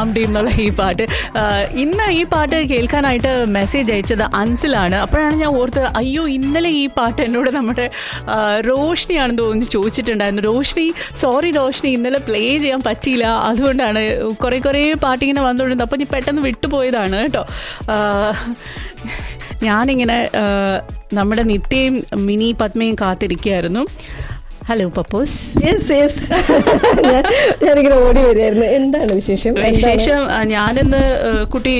റാംഡി എന്നുള്ള ഈ പാട്ട് ആ, ഇന്ന് ഈ പാട്ട് കേൾക്കാനായിട്ട് മെസ്സേജ് അയച്ചത് അൻസിലാണ് അപ്പോഴാണ് ഞാൻ ഓർത്തത് അയ്യോ ഇന്നലെ ഈ പാട്ട് എന്നോട് നമ്മുടെ ആ, റോഷ്നിയാണെന്ന് തോന്നി ചോദിച്ചിട്ടുണ്ടായിരുന്നു റോഷ്നി സോറി റോഷ്നി ഇന്നലെ പ്ലേ ചെയ്യാൻ പറ്റിയില്ല അതുകൊണ്ടാണ് കുറെ കുറേ പാട്ടിങ്ങനെ വന്നുകൊണ്ടിരുന്നത് അപ്പോൾ ഞാൻ പെട്ടെന്ന് വിട്ടുപോയതാണ് കേട്ടോ ആ, ഞാനിങ്ങനെ ആ, നമ്മുടെ നിത്യയും മിനി പത്മയും കാത്തിരിക്കുകയായിരുന്നു ഹലോ പപ്പോസ് യെസ് യെസ് ഞാനിങ്ങനെ ഓടി വരികയായിരുന്നു എന്താണ് വിശേഷം എന്താണ്? വിശേഷം ആ, ഞാനിന്ന് ആ, കുട്ടി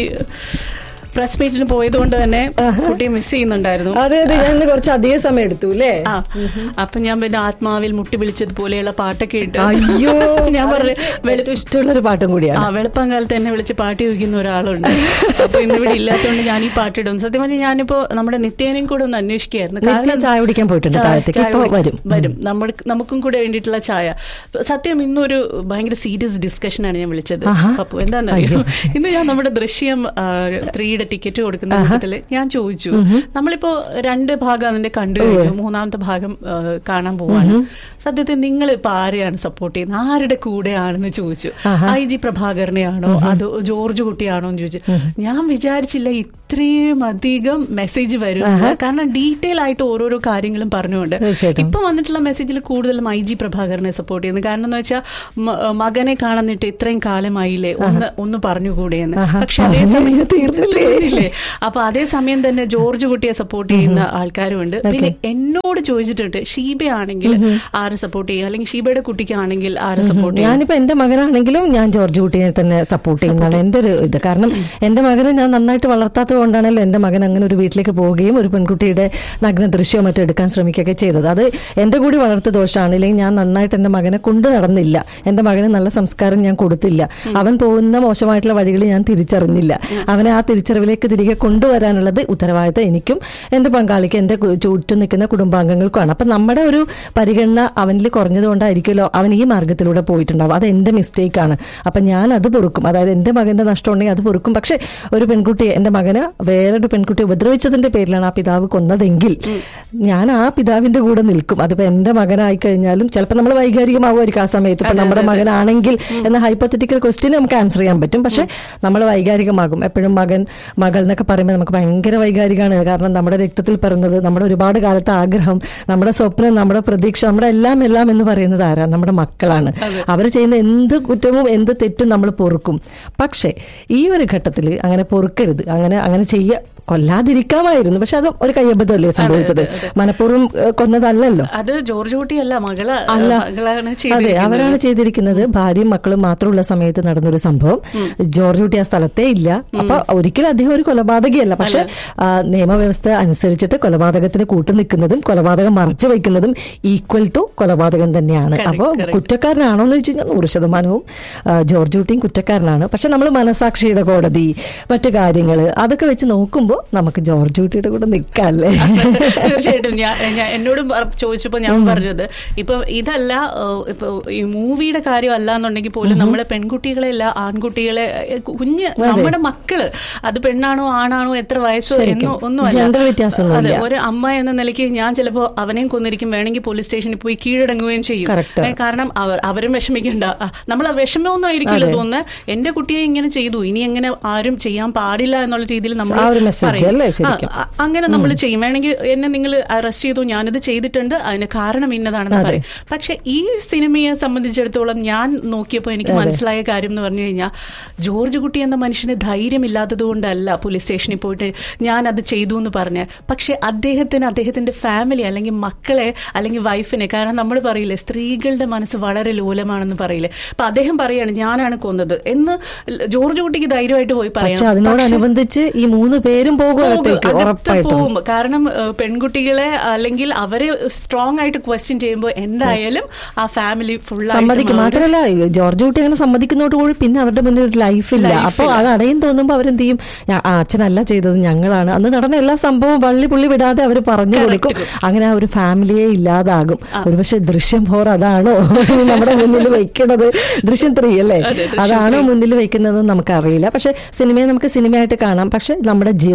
പ്രസ് മീറ്റിന് പോയതുകൊണ്ട് തന്നെ കുട്ടിയെ മിസ് ചെയ്യുന്നുണ്ടായിരുന്നു അതെ അതെ ഞാൻ ഇന്ന് കുറച്ച് അധിക സമയം എടുത്തു അല്ലേ ആ അപ്പൊ ഞാൻ പിന്നെ ആത്മാവിൽ മുട്ടി വിളിച്ചതുപോലെയുള്ള പാട്ടൊക്കെ ഇട്ട് അയ്യോ ഞാൻ പറഞ്ഞു വെളു ഏറ്റവും ഇഷ്ടമുള്ളൊരു പാട്ടും ആ കൂടിയാണ് വെളുപ്പം കാലത്ത് എന്നെ വിളിച്ച് പാട്ട് ചോദിക്കുന്ന ഒരാളുണ്ട് അപ്പൊ ഇന്ന് ഇവിടെ ഇല്ലാത്തതുകൊണ്ട് ഞാൻ ഈ പാട്ടിടും സത്യം പറഞ്ഞാൽ ഞാനിപ്പോ നമ്മുടെ നിത്യേനെയും കൂടെ ഒന്ന് അന്വേഷിക്കുകയായിരുന്നു നിത്യ ചായ കുടിക്കാൻ പോയിട്ടുണ്ട് ചായ- താഴത്തേക്ക്. ചായ ഇപ്പൊ കുടി- വരും. വരും നമ്മൾ നമുക്കും കൂടെ വേണ്ടിയിട്ടുള്ള ചായ സത്യം ഇന്നൊരു ഭയങ്കര സീരിയസ് ഡിസ്കഷനാണ് ഞാൻ വിളിച്ചത് ആഹാ. അപ്പൊ എന്താണെന്നറിയോ ഇന്ന് ഞാൻ നമ്മുടെ ദൃശ്യം ത്രീയുടെ ടിക്കറ്റ് കൊടുക്കുന്ന കൂട്ടത്തില് ഞാൻ ചോദിച്ചു നമ്മളിപ്പോ രണ്ട് ഭാഗം അതിന്റെ കണ്ടു കഴിഞ്ഞു മൂന്നാമത്തെ ഭാഗം ആ, കാണാൻ പോവാണ് സത്യത്തിൽ നിങ്ങൾ ഇപ്പൊ ആരെയാണ് സപ്പോർട്ട് ചെയ്യുന്നത് ആരുടെ കൂടെയാണെന്ന് ചോദിച്ചു ഐ ജി പ്രഭാകരനെയാണോ അതോ ജോർജ് കുട്ടിയാണോ എന്ന് ചോദിച്ചു ഞാൻ വിചാരിച്ചില്ല ഇത്രയും അധികം മെസ്സേജ് വരും കാരണം ഡീറ്റെയിൽ ആയിട്ട് ഓരോരോ കാര്യങ്ങളും പറഞ്ഞുകൊണ്ട് തീർച്ചയായിട്ടും. ഇപ്പൊ വന്നിട്ടുള്ള മെസ്സേജിൽ കൂടുതലും ഐ ജി പ്രഭാകരനെ സപ്പോർട്ട് ചെയ്യുന്നു കാരണം എന്ന് വെച്ചാൽ മകനെ കാണുന്നിട്ട് ഇത്രയും കാലമായില്ലേ ഒന്ന് ഒന്ന് പറഞ്ഞുകൂടെയെന്ന് പക്ഷെ അതേ സമയം തീർന്നില്ലേ അപ്പൊ അതേ സമയം തന്നെ ജോർജ് കുട്ടിയെ സപ്പോർട്ട് ചെയ്യുന്ന ആൾക്കാരുമുണ്ട് പിന്നെ എന്നോട് ചോദിച്ചിട്ടുണ്ട് ഷീബ ആണെങ്കിൽ ആരെ സപ്പോർട്ട് ചെയ്യും അല്ലെങ്കിൽ ഷീബയുടെ കുട്ടിക്കാണെങ്കിൽ ആരെ സപ്പോർട്ട് ചെയ്യും ഞാനിപ്പോ എന്റെ മകനാണെങ്കിലും ഞാൻ ജോർജ് കുട്ടിയെ തന്നെ സപ്പോർട്ട് ചെയ്യുന്നതാണ് എന്റെ ഒരു ഇത് കാരണം എന്റെ മകനെ ഞാൻ നന്നായിട്ട് വളർത്താത്തത് കൊണ്ടാണല്ലോ എന്റെ മകൻ അങ്ങനെ ഒരു വീട്ടിലേക്ക് പോവുകയും ഒരു പെൺകുട്ടിയുടെ നഗ്ന ദൃശ്യമോ മറ്റോ എടുക്കാൻ ശ്രമിക്കുകയൊക്കെ ചെയ്തത് അത് എന്റെ കൂടി വളർത്തു ദോഷമാണ് ഇല്ലെങ്കിൽ ഞാൻ നന്നായിട്ട് എന്റെ മകനെ കൊണ്ടു നടന്നില്ല എന്റെ മകന് നല്ല സംസ്കാരം ഞാൻ കൊടുത്തില്ല അവൻ പോകുന്ന മോശമായിട്ടുള്ള വഴികൾ ഞാൻ തിരിച്ചറിഞ്ഞില്ല അവനെ ആ തിരിച്ചറിവിലേക്ക് തിരികെ കൊണ്ടുവരാനുള്ളത് ഉത്തരവാദിത്തം എനിക്കും എന്റെ പങ്കാളിക്ക് എന്റെ കു- ചുറ്റും നിൽക്കുന്ന കുടുംബാംഗങ്ങൾക്കുമാണ് അപ്പൊ നമ്മുടെ ഒരു പരിഗണന അവനിൽ കുറഞ്ഞതുകൊണ്ടായിരിക്കുമല്ലോ അവൻ ഈ മാർഗത്തിലൂടെ പോയിട്ടുണ്ടാവും അത് എന്റെ മിസ്റ്റേക്കാണ് അപ്പൊ ഞാൻ അത് പൊറുക്കും അതായത് എന്റെ മകന്റെ നഷ്ടം ഉണ്ടെങ്കിൽ അത് പൊറുക്കും പക്ഷെ ഒരു പെൺകുട്ടിയെ എന്റെ മകന് വേറൊരു പെൺകുട്ടിയെ ഉപദ്രവിച്ചതിന്റെ പേരിലാണ് ആ പിതാവ് കൊന്നതെങ്കിൽ ഞാൻ ആ പിതാവിന്റെ കൂടെ നിൽക്കും അതിപ്പോ എന്റെ മകനായി കഴിഞ്ഞാലും ചിലപ്പോൾ നമ്മൾ വൈകാരികമാവുമായിരിക്കും ആ സമയത്ത് ഇപ്പൊ നമ്മുടെ മകനാണെങ്കിൽ എന്ന ഹൈപ്പത്തറ്റിക്കൽ ക്വസ്റ്റ്യൻ നമുക്ക് ആൻസർ ചെയ്യാൻ പറ്റും പക്ഷെ നമ്മൾ വൈകാരികമാകും എപ്പോഴും മകൻ മകൾ എന്നൊക്കെ പറയുമ്പോൾ നമുക്ക് ഭയങ്കര വൈകാരികമാണ് കാരണം നമ്മുടെ രക്തത്തിൽ പിറന്നത് നമ്മുടെ ഒരുപാട് കാലത്തെ ആഗ്രഹം നമ്മുടെ സ്വപ്നം നമ്മുടെ പ്രതീക്ഷ നമ്മുടെ എല്ലാം എല്ലാം എന്ന് പറയുന്നത് ആരാ നമ്മുടെ മക്കളാണ് അവർ ചെയ്യുന്ന എന്ത് കുറ്റവും എന്ത് തെറ്റും നമ്മൾ പൊറുക്കും പക്ഷേ ഈ ഒരു ഘട്ടത്തിൽ അങ്ങനെ പൊറുക്കരുത് അങ്ങനെ അങ്ങനെ ചെയ്യ കൊല്ലാതിരിക്കാമായിരുന്നു പക്ഷെ അത് ഒരു കയ്യബദ്ധമല്ലേ സംഭവിച്ചത് മനഃപൂർവ്വം ഏഹ്, കൊന്നതല്ലല്ലോ അത് ജോർജ് കുട്ടിയല്ല മകള് അല്ല മകളാണ് അതെ ചെയ്തിരിക്കുന്നത്. അവരാണ് ചെയ്തിരിക്കുന്നത് ഭാര്യയും മക്കളും മാത്രമുള്ള സമയത്ത് നടന്നൊരു സംഭവം ജോർജ് കുട്ടി ആ സ്ഥലത്തേ ഇല്ല അപ്പൊ ഒരിക്കലും അദ്ദേഹം ഒരു കൊലപാതകയല്ല പക്ഷെ ആ, നിയമവ്യവസ്ഥ അനുസരിച്ചിട്ട് കൊലപാതകത്തിന് കൂട്ടുനിൽക്കുന്നതും കൊലപാതകം മറച്ചു വയ്ക്കുന്നതും ഈക്വൽ ടു കൊലപാതകം തന്നെയാണ് Correct, അപ്പോൾ correct. കുറ്റക്കാരനാണോ എന്ന് വെച്ച് കഴിഞ്ഞാൽ നൂറ് ശതമാനവും ആ, ജോർജ് കുട്ടിയും കുറ്റക്കാരനാണ് പക്ഷെ നമ്മൾ മനസാക്ഷിയുടെ കോടതി മറ്റു കാര്യങ്ങൾ അതൊക്കെ വെച്ച് നോക്കുമ്പോൾ നമുക്ക് ജോർജ് കുട്ടിയുടെ കൂടെ നിൽക്കാല്ലേ തീർച്ചയായിട്ടും ഞാൻ ഞാൻ എന്നോട് പറ- ചോദിച്ചപ്പോ ഞാൻ പറഞ്ഞത് ഇപ്പൊ ഇതല്ല ഏഹ്, ഇപ്പൊ ഈ മൂവിയുടെ കാര്യം അല്ല എന്നുണ്ടെങ്കിൽ പോലും നമ്മുടെ പെൺകുട്ടികളെ അല്ല ആൺകുട്ടികളെ ഏഹ്, കുഞ്ഞ് നമ്മുടെ മക്കള് അത് പെണ്ണാണോ ആണാണോ എത്ര വയസ്സ് എന്നോ ഒന്നും Gender വ്യത്യാസമൊന്നുമില്ല. ഒരു അമ്മ എന്ന നിലയ്ക്ക് ഞാൻ ചിലപ്പോ അവനെയും കൊന്നിരിക്കും വേണമെങ്കിൽ പോലീസ് സ്റ്റേഷനിൽ പോയി കീഴടങ്ങുകയും ചെയ്യും Correct. ഏഹ്, കാരണം അവർ അവരും വിഷമിക്കണ്ട ആ, നമ്മൾ ആ വിഷമമൊന്നും ആയിരിക്കില്ല തോന്നുന്നത് എന്റെ കുട്ടിയെ ഇങ്ങനെ ചെയ്തു ഇനി എങ്ങനെ ആരും ചെയ്യാൻ പാടില്ല എന്നുള്ള രീതിയിൽ നമ്മൾ ആ ഒരു message പറയും. അല്ലേ ആ, ശരിക്കും? അ- അങ്ങനെ നമ്മൾ ചെയ്യും വേണമെങ്കിൽ എന്നെ നിങ്ങൾ അറസ്റ്റ് ചെയ്തു ഞാനിത് ചെയ്തിട്ടുണ്ട് അതിന് കാരണം ഇന്നതാണെന്ന് അതെ. പറയും പക്ഷെ ഈ സിനിമയെ സംബന്ധിച്ചിടത്തോളം ഞാൻ നോക്കിയപ്പോൾ എനിക്ക് മനസ്സിലായ കാര്യം എന്ന് പറഞ്ഞു കഴിഞ്ഞാൽ ജോർജ് കുട്ടി എന്ന മനുഷ്യന് ധൈര്യമില്ലാത്തത് കൊണ്ടല്ല പോലീസ് സ്റ്റേഷനിൽ പോയിട്ട് ഞാൻ അത് ചെയ്തു എന്ന് പറഞ്ഞ് പക്ഷെ അദ്ദേഹത്തിന് അദ്ദേഹത്തിന്റെ ഫാമിലി അല്ലെങ്കിൽ മക്കളെ അല്ലെങ്കിൽ വൈഫിനെ കാരണം നമ്മൾ പറയില്ലേ സ്ത്രീകളുടെ മനസ്സ് വളരെ ലോലമാണെന്ന് പറയില്ലേ അപ്പൊ അദ്ദേഹം പറയാണ് ഞാനാണ് കൊന്നത് എന്ന് ജോർജ് കുട്ടിക്ക് ധൈര്യമായിട്ട് പോയി പക്ഷെ പറയാം അതിനോടനുബന്ധിച്ച് ഈ മൂന്ന് പേരും പോകും പോകും. അകത്തേക്ക് അകത്ത് ഉറപ്പായിട്ടും പോകും കാരണം ഏഹ്, പെൺകുട്ടികളെ അല്ലെങ്കിൽ അവരെ സ്ട്രോങ് ആയിട്ട് ക്വസ്റ്റ്യൻ ചെയ്യുമ്പോൾ എന്തായാലും ആ ഫാമിലി ഫുൾ സമ്മതിക്കും മാത്രമല്ല ജോർജ് കുട്ടി അങ്ങനെ സമ്മതിക്കുന്നതോടുകൂടി പിന്നെ അവരുടെ മുന്നിൽ ഒരു ലൈഫില്ല Life അപ്പോൾ അത് അടയും തോന്നുമ്പോൾ അവരെന്ത് ചെയ്യും "ഞാ- ആ, അച്ഛനല്ല ചെയ്തത് ഞങ്ങളാണ് അന്ന് നടന്ന എല്ലാ സംഭവവും വള്ളി പുള്ളി വിടാതെ അവർ പറഞ്ഞു കൊടുക്കും അങ്ങനെ ആ ഒരു ഫാമിലിയെ ഇല്ലാതാകും ഒരുപക്ഷെ ദൃശ്യം ഫോർ അതാണോ നമ്മുടെ മുന്നിൽ വെക്കുന്നത് ദൃശ്യം ത്രീ അല്ലേ അതെ, ദൃശ്യം അതാണോ മുന്നിൽ വെക്കുന്നതെന്ന് നമുക്കറിയില്ല പക്ഷെ സിനിമയെ നമുക്ക് സിനിമയായിട്ട് കാണാം പക്ഷെ നമ്മുടെ ജീവിതം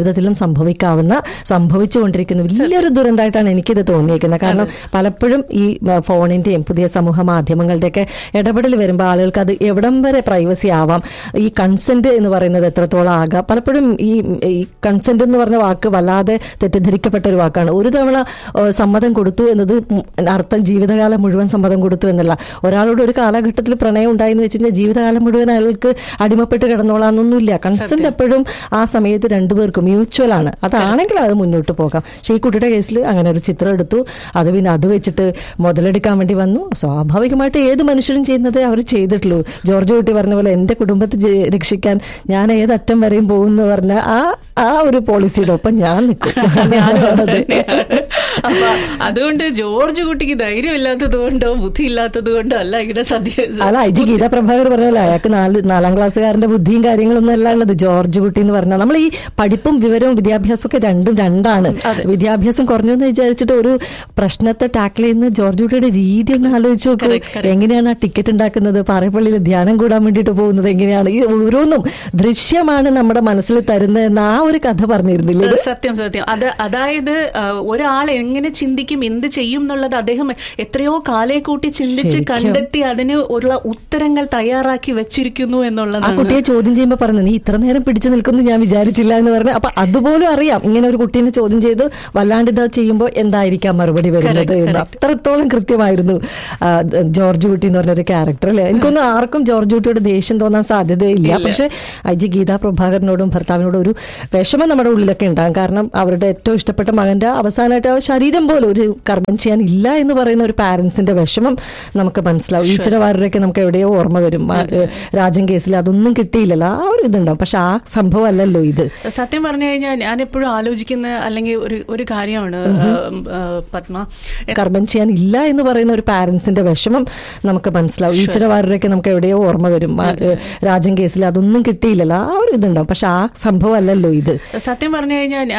ജീവിതത്തിലും സംഭവിക്കാവുന്ന സംഭവിച്ചുകൊണ്ടിരിക്കുന്ന വലിയൊരു ദുരന്തമായിട്ടാണ് എനിക്കിത് തോന്നിയിരിക്കുന്നത് കാരണം പലപ്പോഴും ഈ ആ, ഫോണിന്റെയും പുതിയ സമൂഹ മാധ്യമങ്ങളുടെയൊക്കെ ഇടപെടൽ വരുമ്പോൾ ആളുകൾക്ക് അത് എവിടം വരെ പ്രൈവസി ആവാം ഈ കൺസെന്റ് എന്ന് പറയുന്നത് എത്രത്തോളം ആകാം പലപ്പോഴും ഈ ഈ കൺസെന്റ് എന്ന് പറഞ്ഞ വാക്ക് വല്ലാതെ തെറ്റിദ്ധരിക്കപ്പെട്ട ഒരു വാക്കാണ് ഒരു തവണ ആ, സമ്മതം കൊടുത്തു എന്നത് ഉം അർത്ഥം ജീവിതകാലം മുഴുവൻ സമ്മതം കൊടുത്തു എന്നല്ല ഒരാളോട് ഒരു കാലഘട്ടത്തിൽ പ്രണയം ഉണ്ടായെന്ന് വെച്ച് കഴിഞ്ഞാൽ ജീവിതകാലം മുഴുവൻ അയാൾക്ക് അടിമപ്പെട്ട് കിടന്നോളാന്നൊന്നുമില്ല കൺസെന്റ് എപ്പോഴും ആ സമയത്ത് രണ്ടുപേർക്കും മ്യൂച്വൽ ആണ് അതാണെങ്കിൽ അത് മുന്നോട്ട് പോകാം പക്ഷേ ഈ കുട്ടിയുടെ കേസിൽ അങ്ങനെ ഒരു ചിത്രം എടുത്തു അത് പിന്നെ അത് വെച്ചിട്ട് മുതലെടുക്കാൻ വേണ്ടി വന്നു സ്വാഭാവികമായിട്ട് ഏത് മനുഷ്യരും ചെയ്യുന്നത് അവർ ചെയ്തിട്ടുള്ളൂ ജോർജ് കുട്ടി പറഞ്ഞ പോലെ എന്റെ കുടുംബത്തെ ജെ- രക്ഷിക്കാൻ ഞാൻ ഏതറ്റം വരെയും പോകും എന്ന് പറഞ്ഞ ആ ആ ഒരു പോളിസിയുടെ ഒപ്പം ഞാൻ നിൽക്കും ഞാനും അത് അതെ. തന്നെയാണ്. അപ്പൊ അതുകൊണ്ട് ജോർജ് കുട്ടിക്ക് ധൈര്യം ഇല്ലാത്തത് കൊണ്ടോ ബുദ്ധി ഇല്ലാത്തത് കൊണ്ടോ അല്ല ഇവിടെ സദ്യ അല്ല ഐ ജി ഗീതാ പ്രഭാകർ പറഞ്ഞ പോലെ അയാൾക്ക് നാല് നാലാം ക്ലാസ്സുകാരന്റെ ബുദ്ധിയും കാര്യങ്ങളൊന്നും അല്ല ഉള്ളത് ജോർജ് കുട്ടി എന്ന് പറഞ്ഞാൽ നമ്മൾ ഈ പഠിപ്പും വിവരവും വിദ്യാഭ്യാസവും ഒക്കെ രണ്ടും രണ്ടാണ് വിദ്യാഭ്യാസം കുറഞ്ഞു എന്ന് വിചാരിച്ചിട്ട് ഒരു പ്രശ്നത്തെ ടാക്കിൾ ചെയ്യുന്ന ജോർജ് കുട്ടിയുടെ രീതി ഒന്ന് ആലോചിച്ച് നോക്കൂ Correct, correct. എങ്ങനെയാണ് ആ ടിക്കറ്റ് ഉണ്ടാക്കുന്നത് പാറപ്പള്ളിയിൽ ധ്യാനം കൂടാൻ വേണ്ടിയിട്ട് പോകുന്നത് എങ്ങനെയാണ് ഈ ഓരോന്നും ദൃശ്യമാണ് നമ്മുടെ മനസ്സിൽ തരുന്നത് എന്ന ആ ഒരു കഥ പറഞ്ഞിരുന്നില്ലേ ഇത് സത്യം സത്യം അത് അതായത് ആ, ഒരാൾ എങ്ങനെ ചിന്തിക്കും എന്ത് ചെയ്യും എന്നുള്ളത് അദ്ദേഹം എത്രയോ കാലേ കൂട്ടി ചിന്തിച്ച് ശരിക്കും. കണ്ടെത്തി അതിന് ഉള്ള ഉത്തരങ്ങൾ തയ്യാറാക്കി വെച്ചിരിക്കുന്നു ആ എന്നുള്ളതാണ് കുട്ടിയെ ചോദ്യം ചെയ്യുമ്പോൾ പറഞ്ഞു നീ ഇത്ര നേരം പിടിച്ചു നിൽക്കുന്നു ഞാൻ വിചാരിച്ചില്ല എന്ന് പറഞ്ഞു അപ്പൊ അതുപോലും അറിയാം ഇങ്ങനെ ഒരു കുട്ടീനെ ചോദ്യം ചെയ്ത് വല്ലാണ്ട് ഇത് ചെയ്യുമ്പോൾ എന്തായിരിക്കാം മറുപടി വരുന്നത് Correct, എന്ന് correct. അത്രത്തോളം കൃത്യമായിരുന്നു ആ, ദ- ജോർജ് കുട്ടി എന്ന് പറഞ്ഞൊരു ക്യാരക്ടർ അല്ലേ എനിക്കൊന്നും ആർക്കും ജോർജ് കുട്ടിയോട് ദേഷ്യം തോന്നാൻ സാധ്യതയില്ല ഇല്ല. പക്ഷെ അജി ഗീതാ പ്രഭാകരനോടും ഭർത്താവിനോടും ഒരു വിഷമം നമ്മുടെ ഉള്ളിലൊക്കെ ഉണ്ടാകും കാരണം അവരുടെ ഏറ്റവും ഇഷ്ടപ്പെട്ട മകന്റെ അവസാനമായിട്ട് ആ ശരീരം പോലും ഒരു കർമ്മം ചെയ്യാൻ ഇല്ല എന്ന് പറയുന്ന ഒരു പാരന്റ്സിന്റെ വിഷമം നമുക്ക് മനസ്സിലാവും ഈശ്വരവാരരൊക്കെ നമുക്ക് എവിടെയോ ഓർമ്മ വരും ആ, ഏഹ്, രാജൻ കേസിൽ അതൊന്നും കിട്ടിയില്ലല്ലോ ആ ഒരു ഇതുണ്ടാവും പക്ഷെ ആ സംഭവം അല്ലല്ലോ ഇത് സത്യം പറഞ്ഞു കഴിഞ്ഞാൽ ഞാൻ എപ്പോഴും ആലോചിക്കുന്ന അല്ലെങ്കിൽ ഒരു ഒരു കാര്യമാണ് ആ, ആ, പത്മ കർമ്മം ചെയ്യാൻ ഇല്ല എന്ന് പറയുന്ന ഒരു പാരന്റ്സിന്റെ വിഷമം നമുക്ക് മനസ്സിലാവും ഈശ്വരവാരരൊക്കെ നമുക്ക് എവിടെയോ ഓർമ്മ വരും ആ, ഏഹ്, രാജൻ കേസിൽ അതൊന്നും കിട്ടിയില്ലല്ലോ ആ ഒരു ഇതുണ്ടാവും പക്ഷെ ആ സംഭവം അല്ലല്ലോ ഇത് സത്യം പറഞ്ഞു കഴിഞ്ഞാൽ